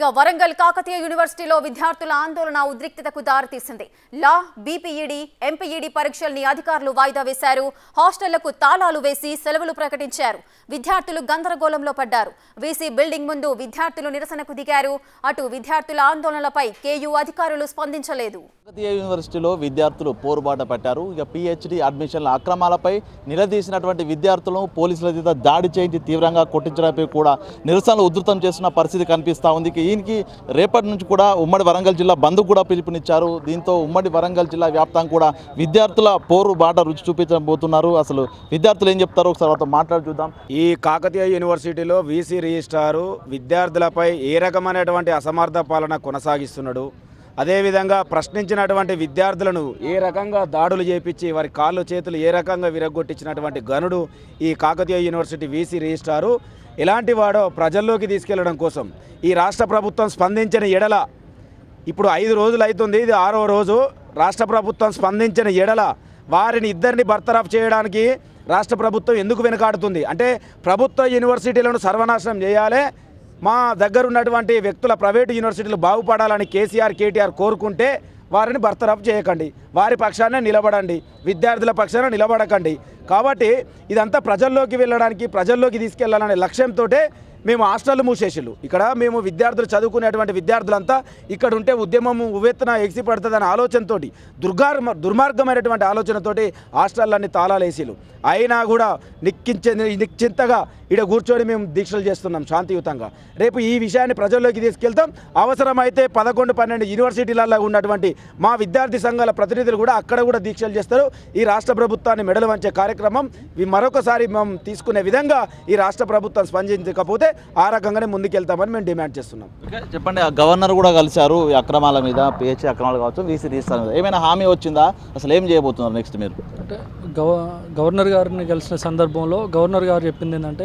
ఇక వరంగల్ కాకతీయ యూనివర్సిటీలో విద్యార్థుల ఆందోళన ఉద్రిక్తతకు దారితీసింది లా బీపీఈడి ఎంపీఈడి పరీక్షల్ని అధికారులు వాయిదా వేశారు హాస్టళ్లకు తాళాలు వేసి సెలవులు ప్రకటించారు విద్యార్థులు గందరగోళంలో పడ్డారు వీసీ బిల్డింగ్ ముందు విద్యార్థులు నిరసనకు దిగారు అటు విద్యార్థుల ఆందోళనలపై కేయూ అధికారులు స్పందించలేదు కాకతీయ యూనివర్సిటీలో విద్యార్థులు పోరుబాట పట్టారు ఇక పిహెచ్డి అడ్మిషన్ల అక్రమాలపై నిలదీసినటువంటి విద్యార్థులను పోలీసుల చేత దాడి చేయించి తీవ్రంగా కొట్టించడంపై కూడా నిరసనలు ఉధృతం చేస్తున్న పరిస్థితి కనిపిస్తూ ఉంది ఇక ఈయనకి రేపటి నుంచి కూడా ఉమ్మడి వరంగల్ జిల్లా బంద్ కూడా పిలుపునిచ్చారు దీంతో ఉమ్మడి వరంగల్ జిల్లా వ్యాప్తంగా కూడా విద్యార్థుల పోరు బాట రుచి చూపించబోతున్నారు అసలు విద్యార్థులు ఏం చెప్తారో ఒకసారి వాళ్ళతో మాట్లాడి చూద్దాం ఈ కాకతీయ యూనివర్సిటీలో వీసీ రిజిస్ట్రారు విద్యార్థులపై ఏ రకమైనటువంటి అసమర్థ పాలన కొనసాగిస్తున్నాడు అదేవిధంగా ప్రశ్నించినటువంటి విద్యార్థులను ఏ రకంగా దాడులు చేపించి వారి కాళ్ళు చేతులు ఏ రకంగా విరగొట్టించినటువంటి గనుడు ఈ కాకతీయ యూనివర్సిటీ వీసీ రిజిస్ట్రారు ఎలాంటి వాడో ప్రజల్లోకి తీసుకెళ్లడం కోసం ఈ రాష్ట్ర ప్రభుత్వం స్పందించిన ఎడల ఇప్పుడు ఐదు రోజులు అవుతుంది ఇది ఆరో రోజు రాష్ట్ర ప్రభుత్వం స్పందించిన ఎడల వారిని ఇద్దరిని బర్తరఫ్ చేయడానికి రాష్ట్ర ప్రభుత్వం ఎందుకు వెనుకాడుతుంది అంటే ప్రభుత్వ యూనివర్సిటీలను సర్వనాశనం చేయాలి మా దగ్గర ఉన్నటువంటి వ్యక్తుల ప్రైవేటు యూనివర్సిటీలు బాగుపడాలని కేసీఆర్ కేటీఆర్ కోరుకుంటే వారిని బర్తరఫ్ చేయకండి వారి పక్షాన నిలబడండి విద్యార్థుల పక్షాన నిలబడకండి కాబట్టి ఇదంతా ప్రజల్లోకి వెళ్ళడానికి ప్రజల్లోకి తీసుకెళ్లాలనే లక్ష్యంతో మేము హాస్టల్ మూసేసిళ్ళు ఇక్కడ మేము విద్యార్థులు చదువుకునేటువంటి విద్యార్థులంతా ఇక్కడ ఉంటే ఉద్యమం ఉవ్వెత్తున ఎగిసి పడుతుందనే ఆలోచనతోటి దుర్గార్ దుర్మార్గమైనటువంటి ఆలోచనతోటి హాస్టళ్ళన్ని తాళాలు వేసిళ్ళు అయినా కూడా నిక్కించే నిశ్చింతగా ఇక్కడ కూర్చొని మేము దీక్షలు చేస్తున్నాం శాంతియుతంగా రేపు ఈ విషయాన్ని ప్రజల్లోకి తీసుకెళ్తాం అవసరమైతే పదకొండు పన్నెండు యూనివర్సిటీలలో ఉన్నటువంటి మా విద్యార్థి సంఘాల ప్రతినిధులు కూడా అక్కడ కూడా దీక్షలు చేస్తారు ఈ రాష్ట్ర ప్రభుత్వాన్ని మెడలు వంచే కార్యక్రమం ఇవి మరొకసారి మేము తీసుకునే విధంగా ఈ రాష్ట్ర ప్రభుత్వం స్పందించకపోతే ఆ రకంగానే ముందుకెళ్తామని మేము డిమాండ్ చేస్తున్నాం ఓకే, చెప్పండి ఆ గవర్నర్ కూడా కలిశారు ఈ అక్రమాల మీద పిహెచ్డి అక్రమాలు కావచ్చు వీసీ రిజిస్టర్ మీద ఏమైనా హామీ వచ్చిందా అసలు ఏం చేయబోతున్నారు నెక్స్ట్ మీరు అంటే గవ గవర్నర్ గారిని కలిసిన సందర్భంలో గవర్నర్ గారు చెప్పింది ఏంటంటే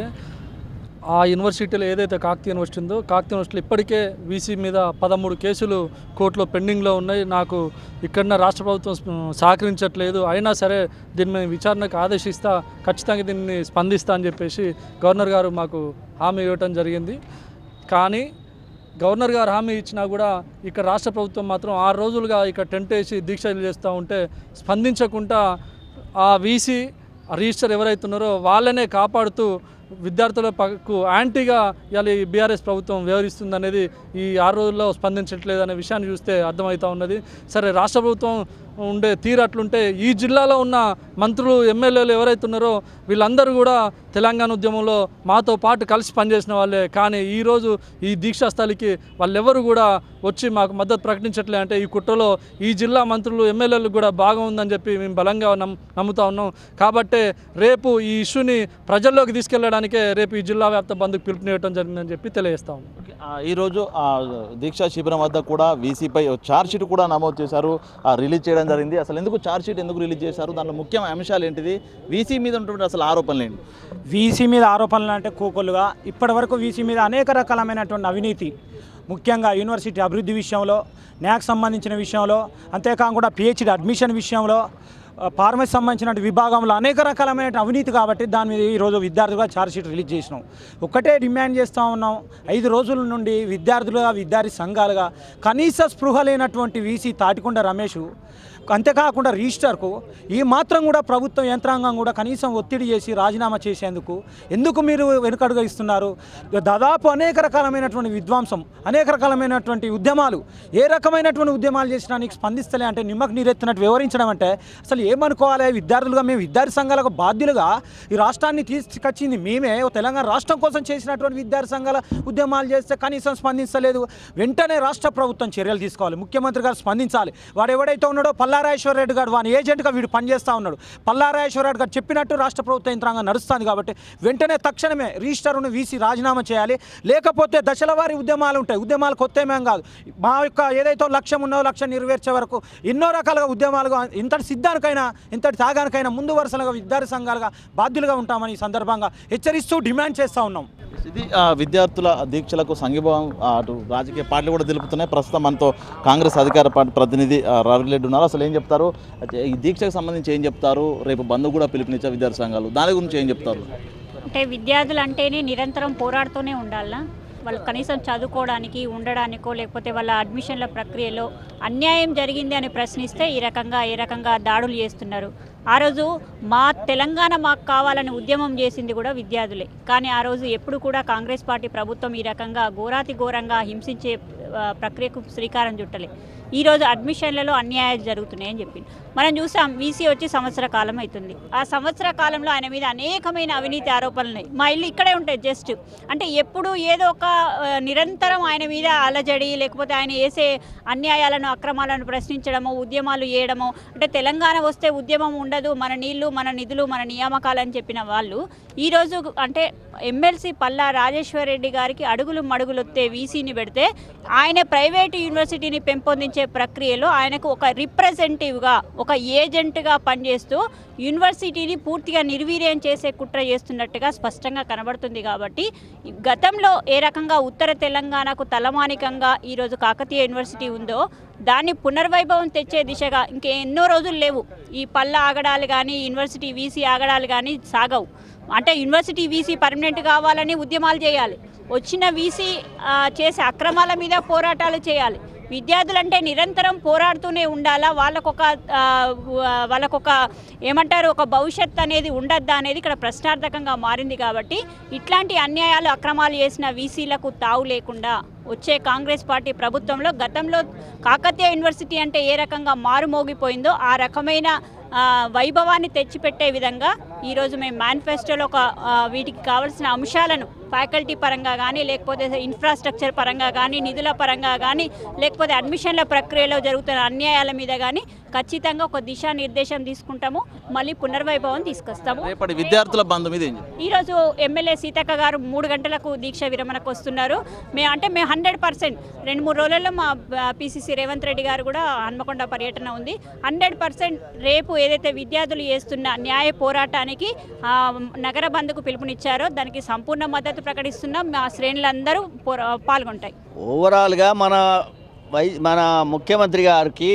ఆ యూనివర్సిటీలో ఏదైతే కాకతీయ యూనివర్సిటీ ఉందో కాకతీయ యూనివర్సిటీలో ఇప్పటికే వీసీ మీద పదమూడు కేసులు కోర్టులో పెండింగ్లో ఉన్నాయి నాకు ఇక్కడ రాష్ట్ర ప్రభుత్వం స్ప- సహకరించట్లేదు అయినా సరే దీని మీద విచారణకు ఆదేశిస్తా ఖచ్చితంగా దీన్ని స్పందిస్తా అని చెప్పేసి గవర్నర్ గారు మాకు హామీ ఇవ్వటం జరిగింది కానీ గవర్నర్ గారు హామీ ఇచ్చినా కూడా ఇక్కడ రాష్ట్ర ప్రభుత్వం మాత్రం ఆరు రోజులుగా ఇక్కడ టెంట్ వేసి దీక్షలు చేస్తూ ఉంటే స్పందించకుండా ఆ వీసీ రిజిస్టర్ ఎవరైతున్నారో వాళ్ళనే కాపాడుతూ విద్యార్థుల పక్కకు యాంటీగా ఇవాళ ఈ బీఆర్ఎస్ ప్రభుత్వం వ్యవహరిస్తుంది అనేది ఈ ఆరు రోజుల్లో స్పందించట్లేదు అనే విషయాన్ని చూస్తే అర్థమవుతా ఉన్నది సరే రాష్ట్ర ప్రభుత్వం ఉండే తీరు అట్లుంటే ఈ జిల్లాలో ఉన్న మంత్రులు ఎమ్మెల్యేలు ఎవరైతే ఉన్నారో వీళ్ళందరూ కూడా తెలంగాణ ఉద్యమంలో మాతో పాటు కలిసి పనిచేసిన వాళ్ళే కానీ ఈరోజు ఈ దీక్షా స్థలికి వాళ్ళెవరు కూడా వచ్చి మాకు మద్దతు ప్రకటించట్లే అంటే ఈ కుట్రలో ఈ జిల్లా మంత్రులు ఎమ్మెల్యేలకు కూడా భాగం ఉందని చెప్పి మేము బలంగా నమ్ నమ్ముతా ఉన్నాం కాబట్టే రేపు ఈ ఇష్యూని ప్రజల్లోకి తీసుకెళ్లడానికే రేపు ఈ జిల్లా వ్యాప్త బంద్కు పిలుపునివ్వడం జరిగిందని చెప్పి తెలియజేస్తా ఉన్నాం ఓకే, ఆ, ఈరోజు ఆ దీక్షా శిబిరం వద్ద కూడా వీసీపై ఛార్జ్ షీట్ కూడా నమోదు చేశారు ఆ, రిలీజ్ చేయడం జరిగింది అసలు ఎందుకు ఛార్జ్ షీట్ ఎందుకు రిలీజ్ చేశారు దాంట్లో ముఖ్యమైన అంశాలు ఏంటిది వీసీ మీద ఉన్నటువంటి అసలు ఆరోపణలు ఏంటి వీసీ మీద ఆరోపణలు అంటే కూకొల్లుగా ఇప్పటివరకు వీసీ మీద అనేక రకాలమైనటువంటి అవినీతి ముఖ్యంగా యూనివర్సిటీ అభివృద్ధి విషయంలో న్యాక్ సంబంధించిన విషయంలో అంతేకాకుండా పిహెచ్డి అడ్మిషన్ విషయంలో ఆ, ఫార్మసీ సంబంధించిన విభాగంలో అనేక రకాలమైన అవినీతి కాబట్టి దాని మీద ఈరోజు విద్యార్థులుగా ఛార్జ్షీట్ రిలీజ్ చేసినాం ఒకటే డిమాండ్ చేస్తూ ఉన్నాం ఐదు రోజుల నుండి విద్యార్థులుగా విద్యార్థి సంఘాలుగా కనీస స్పృహ లేనటువంటి వీసీ తాటికొండ రమేష్ అంతేకాకుండా రిజిస్టర్కు ఈ మాత్రం కూడా ప్రభుత్వం యంత్రాంగం కూడా కనీసం ఒత్తిడి చేసి రాజీనామా చేసేందుకు ఎందుకు మీరు వెనుకడుగా ఇస్తున్నారు దాదాపు అనేక రకాలమైనటువంటి విధ్వంసం అనేక రకాలమైనటువంటి ఉద్యమాలు ఏ రకమైనటువంటి ఉద్యమాలు చేసినా నీకు స్పందిస్తలే అంటే నిమ్మకు నీరెత్తినట్టు వివరించడం అంటే అసలు ఏమనుకోవాలి విద్యార్థులుగా మేము విద్యార్థి సంఘాలకు బాధ్యులుగా ఈ రాష్ట్రాన్ని తీసుకొచ్చింది మేమే ఓ తెలంగాణ రాష్ట్రం కోసం చేసినటువంటి విద్యార్థి సంఘాల ఉద్యమాలు చేస్తే కనీసం స్పందించలేదు వెంటనే రాష్ట్ర ప్రభుత్వం చర్యలు తీసుకోవాలి ముఖ్యమంత్రి గారు స్పందించాలి వాడు ఎవడైతే ఉన్నాడో పల్లారాజేశ్వర రెడ్డి గారు వాని ఏజెంట్గా వీడు పనిచేస్తూ ఉన్నాడు పల్లారాజేశ్వర రెడ్డి గారు చెప్పినట్టు రాష్ట్ర ప్రభుత్వ యంత్రాంగం నడుస్తుంది కాబట్టి వెంటనే తక్షణమే రిజిస్టర్ను వీసీ రాజీనామా చేయాలి లేకపోతే దశల వారి ఉద్యమాలు ఉంటాయి ఉద్యమాలు కొత్త ఏమేం కాదు మా యొక్క ఏదైతే లక్ష్యం ఉన్నో లక్ష్యం నెరవేర్చే వరకు ఎన్నో రకాలుగా ఉద్యమాలుగా ఇంతటి సిద్ధానికైనా ఇంతటి త్యాగానికైనా ముందు వరుసలుగా విద్యార్థి సంఘాలుగా బాధ్యులుగా ఉంటామని ఈ సందర్భంగా హెచ్చరిస్తూ డిమాండ్ చేస్తూ ఉన్నాం ఇది ఆ, విద్యార్థుల దీక్షలకు సంఘీభావం ఆ, అటు రాజకీయ పార్టీలు కూడా తెలుపుతున్నాయి ప్రస్తుతం మనతో కాంగ్రెస్ అధికార పార్టీ ప్రతినిధి ఆ, రవిరెడ్డి ఉన్నారు అసలు ఏం చెప్తారు అయితే ఈ దీక్షకు సంబంధించి ఏం చెప్తారు రేపు బంద్ కూడా పిలుపునిచ్చే విద్యార్థి సంఘాలు దాని గురించి ఏం చెప్తారు అంటే విద్యార్థులు అంటేనే నిరంతరం పోరాడుతూనే ఉండాలా వాళ్ళు కనీసం చదువుకోవడానికి ఉండడానికో లేకపోతే వాళ్ళ అడ్మిషన్ల ప్రక్రియలో అన్యాయం జరిగింది అని ప్రశ్నిస్తే ఈ రకంగా ఏ రకంగా దాడులు చేస్తున్నారు ఆ రోజు మా తెలంగాణ మాకు కావాలని ఉద్యమం చేసింది కూడా విద్యార్థులే కానీ ఆ రోజు ఎప్పుడు కూడా కాంగ్రెస్ పార్టీ ప్రభుత్వం ఈ రకంగా ఘోరాతి ఘోరంగా హింసించే ఆ, ప్రక్రియకు శ్రీకారం చుట్టలే ఈరోజు అడ్మిషన్లలో అన్యాయాలు జరుగుతున్నాయని చెప్పింది మనం చూసాం వీసీ వచ్చి సంవత్సర కాలం అవుతుంది ఆ సంవత్సర కాలంలో ఆయన మీద అనేకమైన అవినీతి ఆరోపణలు ఉన్నాయి మా ఇల్లు ఇక్కడే ఉంటాయి జస్ట్ అంటే ఎప్పుడు ఏదో ఒక ఆ, నిరంతరం ఆయన మీద అలజడి లేకపోతే ఆయన వేసే అన్యాయాలను అక్రమాలను ప్రశ్నించడము ఉద్యమాలు చేయడము అంటే తెలంగాణ వస్తే ఉద్యమం ఉండదు మన నీళ్లు మన నిధులు మన నియామకాలని చెప్పిన వాళ్ళు ఈరోజు అంటే ఎమ్మెల్సీ పల్లా రాజేశ్వర్ రెడ్డి గారికి అడుగులు మడుగులు వస్తే వీసీని పెడితే ఆయన ప్రైవేటు యూనివర్సిటీని పెంపొందించే ప్రక్రియలో ఆయనకు ఒక రిప్రజెంటేటివ్గా ఒక ఏజెంట్గా పనిచేస్తూ యూనివర్సిటీని పూర్తిగా నిర్వీర్యం చేసే కుట్ర చేస్తున్నట్టుగా స్పష్టంగా కనబడుతుంది కాబట్టి ఈ గతంలో ఏ రకంగా ఉత్తర తెలంగాణకు తలమానికంగా ఈరోజు కాకతీయ యూనివర్సిటీ ఉందో దాన్ని పునర్వైభవం తెచ్చే దిశగా ఇంకే ఎన్నో రోజులు లేవు ఈ పళ్ళ ఆగడాలు కానీ యూనివర్సిటీ వీసీ ఆగడాలు కానీ సాగవు అంటే యూనివర్సిటీ వీసీ పర్మనెంట్ కావాలని ఉద్యమాలు చేయాలి వచ్చిన వీసీ ఆ, చేసే అక్రమాల మీద పోరాటాలు చేయాలి విద్యార్థులంటే నిరంతరం పోరాడుతూనే ఉండాలా వాళ్ళకొక ఆ, వాళ్ళకొక ఏమంటారు ఒక భవిష్యత్ అనేది ఉండద్దా అనేది ఇక్కడ ప్రశ్నార్థకంగా మారింది కాబట్టి ఇట్లాంటి అన్యాయాలు అక్రమాలు చేసిన వీసీలకు తావు లేకుండా వచ్చే కాంగ్రెస్ పార్టీ ప్రభుత్వంలో గతంలో కాకతీయ యూనివర్సిటీ అంటే ఏ రకంగా మారుమోగిపోయిందో ఆ రకమైన ఆ, వైభవాన్ని తెచ్చిపెట్టే విధంగా ఈరోజు మేము మేనిఫెస్టోలో ఒక ఆ, వీటికి కావాల్సిన అంశాలను ఫ్యాకల్టీ పరంగా కానీ లేకపోతే ఇన్ఫ్రాస్ట్రక్చర్ పరంగా కానీ నిధుల పరంగా కానీ లేకపోతే అడ్మిషన్ల ప్రక్రియలో జరుగుతున్న అన్యాయాల మీద కానీ ఖచ్చితంగా ఒక దిశానిర్దేశం తీసుకుంటాము మళ్ళీ పునర్వైభవం తీసుకొస్తాము రేపటి విద్యార్థుల బంధు మీద ఏం చెప్తారు? ఈరోజు ఎమ్మెల్యే సీతక్క గారు మూడు గంటలకు దీక్ష విరమణకు వస్తున్నారు మేము అంటే మేము హండ్రెడ్ పర్సెంట్ రెండు మూడు రోజుల్లో మా పిసిసి రేవంత్ రెడ్డి గారు కూడా హన్మకొండ పర్యటన ఉంది హండ్రెడ్ పర్సెంట్ రేపు ఏదైతే విద్యార్థులు చేస్తున్న న్యాయ పోరాటానికి ఆ, నగర బంద్కు పిలుపునిచ్చారో దానికి సంపూర్ణ మద్దతు ప్రకటిస్తున్నాం మా శ్రేణులందరూ పోరా- పాల్గొంటాయి ఓవరాల్గా మన వై మన ముఖ్యమంత్రి గారికి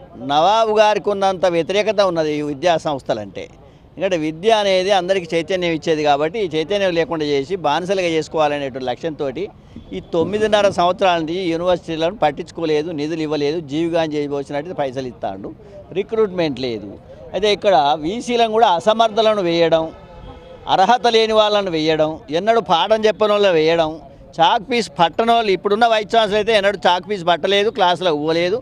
నవాబు గారికి ఉన్నంత వ్యతిరేకత ఉన్నది ఈ విద్యా సంస్థలంటే ఎందుకంటే విద్య అనేది అందరికీ చైతన్యం ఇచ్చేది కాబట్టి ఈ చైతన్యం లేకుండా చేసి బానిసలుగా చేసుకోవాలనేటువంటి లక్ష్యంతో ఈ తొమ్మిదిన్నర సంవత్సరాల నుంచి యూనివర్సిటీలను పట్టించుకోలేదు నిధులు ఇవ్వలేదు జీవిగాన్ చేయబోసినట్టు పైసలు ఇస్తాడు రిక్రూట్మెంట్ లేదు అయితే ఇక్కడ వీసీలను కూడా అసమర్థులను వేయడం అర్హత లేని వాళ్ళని వేయడం ఎన్నడూ పాఠం చెప్పని వాళ్ళని వేయడం చాక్ పీస్ పట్టని వాళ్ళు ఇప్పుడున్న వైస్ ఛాన్సలర్ అయితే ఎన్నడూ చాక్ పీస్ పట్టలేదు క్లాసులో ఇవ్వలేదు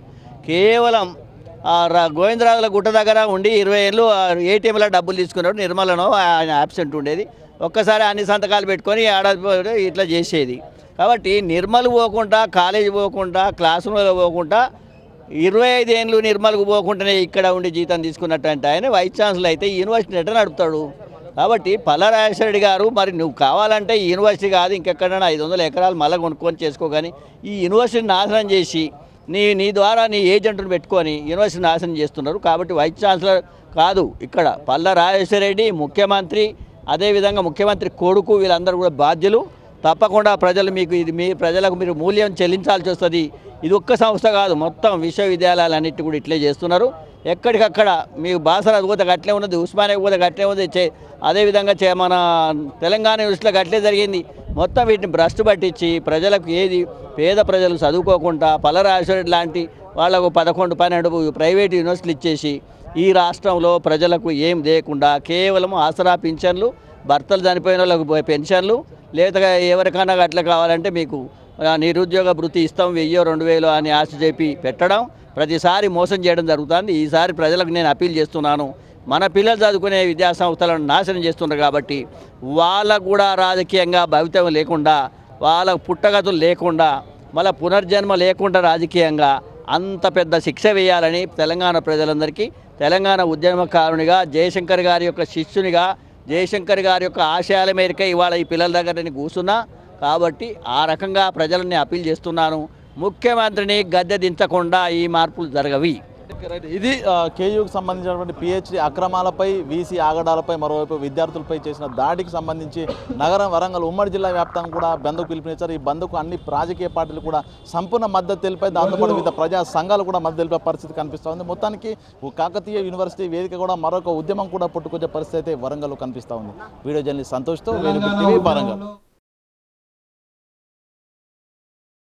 కేవలం ఆ ర- గోవిందరాజుల గుట్ట దగ్గర ఉండి ఇరవై ఏళ్ళు ఏటీఎంలో డబ్బులు తీసుకున్నాడు నిర్మలను ఆయన యాబ్సెంట్ ఉండేది ఒక్కసారి అన్ని సంతకాలు పెట్టుకొని ఏడాది ఇట్లా చేసేది కాబట్టి నిర్మల్ పోకుండా కాలేజీ పోకుండా క్లాస్ రూమ్లో పోకుండా ఇరవై ఐదు ఏళ్ళు నిర్మల్కు పోకుండానే ఇక్కడ ఉండి జీతం తీసుకున్నట్టు అంటే ఆయన వైస్ ఛాన్సలర్ అయితే ఈ యూనివర్సిటీ ఎట్లా నడుపుతాడు కాబట్టి పల్లరాజేశ్వరరెడ్డి గారు మరి నువ్వు కావాలంటే ఈ యూనివర్సిటీ కాదు ఇంకెక్కడైనా ఐదు వందల ఎకరాలు మళ్ళీ కొనుక్కొని చేసుకో కానీ ఈ యూనివర్సిటీని నాశనం చేసి నీ నీ ద్వారా నీ ఏజెంట్ను పెట్టుకొని యూనివర్సిటీ నాశనం చేస్తున్నారు కాబట్టి వైస్ ఛాన్సలర్ కాదు ఇక్కడ పల్ల రాజేశ్వరరెడ్డి ముఖ్యమంత్రి అదేవిధంగా ముఖ్యమంత్రి కొడుకు వీళ్ళందరూ కూడా బాధ్యులు తప్పకుండా ప్రజలు మీకు ఇది మీ ప్రజలకు మీరు మూల్యం చెల్లించాల్సి వస్తుంది ఇది ఒక్క సంస్థ కాదు మొత్తం విశ్వవిద్యాలయాలన్నిటి కూడా ఇట్లే చేస్తున్నారు ఎక్కడికక్కడ మీకు బాసరా పోతే అట్లే ఉన్నది ఉస్మానియా పోతే అట్లే ఉంది చే అదేవిధంగా చే మన తెలంగాణ యూనివర్సిటీలకు అట్లే జరిగింది మొత్తం వీటిని భ్రష్టు పట్టించి ప్రజలకు ఏది పేద ప్రజలు చదువుకోకుండా పలరాశ్వరుడు లాంటి వాళ్ళకు పదకొండు పన్నెండు ప్రైవేట్ యూనివర్సిటీలు ఇచ్చేసి ఈ రాష్ట్రంలో ప్రజలకు ఏం లేకుండా కేవలం ఆసరా పింఛన్లు భర్తలు చనిపోయిన వాళ్ళకు పెన్షన్లు లేదా ఎవరికైనా అట్లా కావాలంటే మీకు ఆ, నిరుద్యోగ భృతి ఇస్తాం వెయ్యో రెండు వేలు అని ఆశ చెప్పి పెట్టడం ప్రతిసారి మోసం చేయడం జరుగుతుంది ఈసారి ప్రజలకు నేను అప్పీల్ చేస్తున్నాను మన పిల్లలు చదువుకునే విద్యా సంస్థలను నాశనం చేస్తున్నారు కాబట్టి వాళ్ళకు కూడా రాజకీయంగా భవితవ్యం లేకుండా వాళ్ళకు పుట్టగతులు లేకుండా మళ్ళీ పునర్జన్మ లేకుండా రాజకీయంగా అంత పెద్ద శిక్ష వేయాలని తెలంగాణ ప్రజలందరికీ తెలంగాణ ఉద్యమకారునిగా జయశంకర్ గారి యొక్క శిష్యునిగా జయశంకర్ గారి యొక్క ఆశయాల మేరకే ఇవాళ ఈ పిల్లల దగ్గర నేను కూర్చున్నా కాబట్టి ఆ రకంగా ప్రజలని అప్పీల్ చేస్తున్నాను ముఖ్యమంత్రిని గద్దె దించకుండా ఈ మార్పులు జరగవి రైట్ ఇది ఆ, కేయూకి సంబంధించినటువంటి పిహెచ్డి అక్రమాలపై వీసీ ఆగడాలపై మరోవైపు విద్యార్థులపై చేసిన దాడికి సంబంధించి నగరం వరంగల్ ఉమ్మడి జిల్లా వ్యాప్తంగా కూడా బంద్కు పిలుపునిచ్చారు ఈ బంద్కు అన్ని రాజకీయ పార్టీలు కూడా సంపూర్ణ మద్దతు తెలిపాయి దాంతోపాటు వివిధ ప్రజా సంఘాలు కూడా మద్దతు తెలిపే పరిస్థితి కనిపిస్తూ ఉంది మొత్తానికి ఓ కాకతీయ యూనివర్సిటీ వేదిక కూడా మరొక ఉద్యమం కూడా పుట్టుకొచ్చే పరిస్థితి అయితే వరంగల్ కనిపిస్తూ ఉంది వీడియో జర్నలిస్ట్ సంతోష్తో వేణుగు టీవీ వరంగల్